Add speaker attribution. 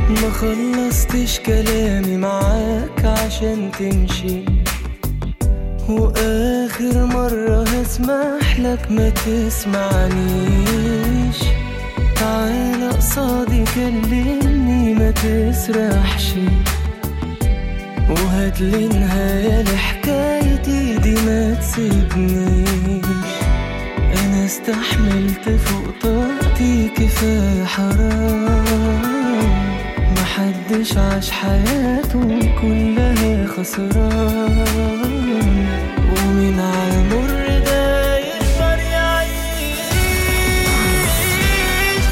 Speaker 1: ما خلصتش كلامي معاك عشان تمشي واخر مرة هسمح لك ما تسمعنيش تعالى قصادي كلمني ما تسرحش وهاتلي نهاية لحكايتي دي ما تسيبنيش انا استحملت فوق طاقتي كفاية حرام محدش عاش حياته كلها خسران ومين عارف